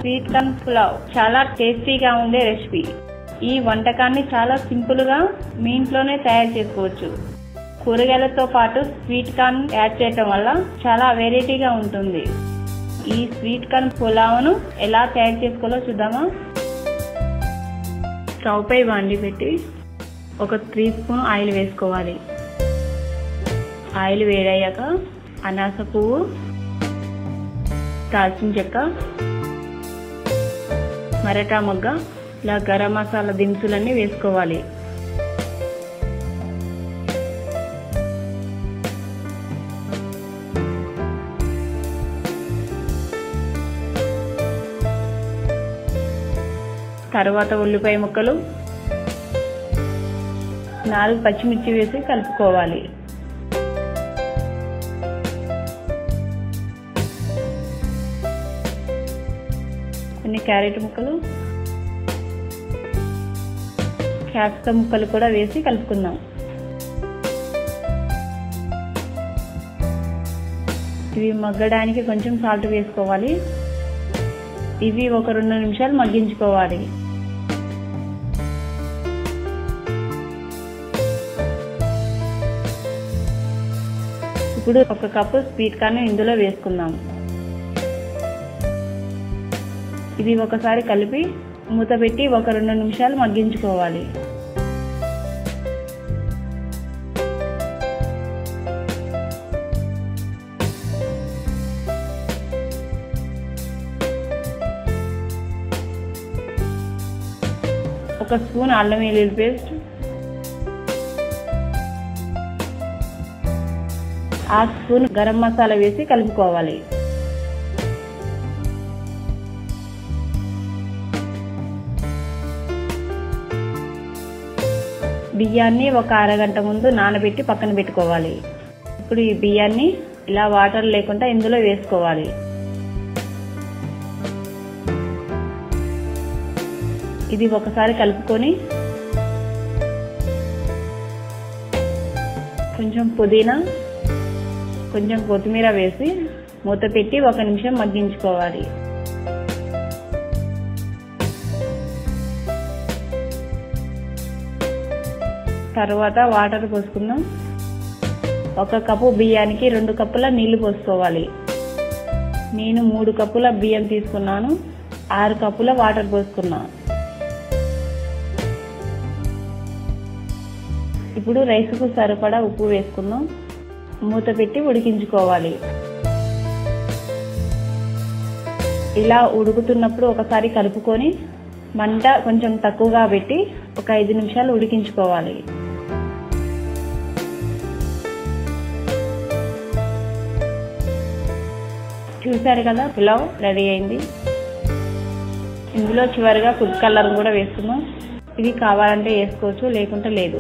sweet corn pulao చాలా టేస్టీగా ఉండే రెసిపీ ఈ వంటకాన్ని చాలా సింపుల్గా మీ ఇంట్లోనే తయారు చేసుకోవచ్చు కూరగాయలతో పాటు స్వీట్ కార్న్ యాడ్ చేయటం వల్ల చాలా వెరైటీగా ఉంటుంది ఈ స్వీట్ కార్న్ పులావ్ను ఎలా తయారు చేసుకోవాలో చూద్దామా స్టవ్ పై వండి పెట్టి ఒక త్రీ స్పూన్ ఆయిల్ వేసుకోవాలి ఆయిల్ వేడయ్యాక అనాస పువ్వు దాల్చిన చెక్క మరటా మొగ్గ ఇలా గరం మసాలా దినుసులన్నీ వేసుకోవాలి తర్వాత ఉల్లిపాయ ముక్కలు నాలుగు పచ్చిమిర్చి వేసి కలుపుకోవాలి కొన్ని క్యారెట్ ముక్కలు క్యాప్సికమ్ ముక్కలు కూడా వేసి కలుపుకుందాం ఇవి మగ్గడానికి కొంచెం సాల్ట్ వేసుకోవాలి ఇవి ఒక రెండు నిమిషాలు మగ్గించుకోవాలి ఇప్పుడు ఒక కప్పు స్వీట్ కార్న్ ఇందులో వేసుకుందాం ఇది ఒకసారి కలిపి మూత పెట్టి ఒక రెండు నిమిషాలు మగ్గించుకోవాలి ఒక స్పూన్ అల్లం వెల్లుల్లి paste half spoon garam masala వేసి కలుపుకోవాలి బియ్యాన్ని ఒక అరగంట ముందు నానబెట్టి పక్కన పెట్టుకోవాలి ఇప్పుడు ఈ బియ్యాన్ని ఇలా వాటర్ లేకుండా ఇందులో వేసుకోవాలి ఇది ఒకసారి కలుపుకొని కొంచెం పుదీనా కొంచెం కొత్తిమీర వేసి మూత పెట్టి ఒక నిమిషం మగ్గించుకోవాలి తర్వాత వాటర్ పోసుకుందాం ఒక కప్పు బియ్యానికి రెండు కప్పుల నీళ్లు పోసుకోవాలి నేను మూడు కప్పుల బియ్యం తీసుకున్నాను ఆరు కప్పుల వాటర్ పోసుకున్నా ఇప్పుడు రైస్కు సరిపడా ఉప్పు వేసుకుందాం మూత పెట్టి ఉడికించుకోవాలి ఇలా ఉడుకుతున్నప్పుడు ఒకసారి కలుపుకొని మంట కొంచెం తక్కువగా పెట్టి ఒక ఐదు నిమిషాలు ఉడికించుకోవాలి చూశారు కదా పులావ్ రెడీ అయింది ఇందులో చివరిగా ఫుడ్ కలర్ కూడా వేస్తున్నాం ఇది కావాలంటే వేసుకోవచ్చు లేకుంటే లేదు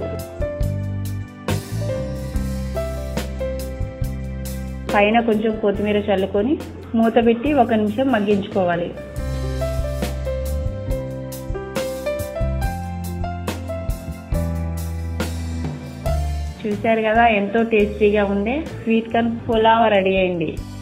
పైన కొంచెం కొత్తిమీర చల్లుకొని మూత పెట్టి ఒక నిమిషం మగ్గించుకోవాలి చూశారు కదా ఎంతో టేస్టీగా ఉండే స్వీట్ కార్న్ పులావ్ రెడీ అయింది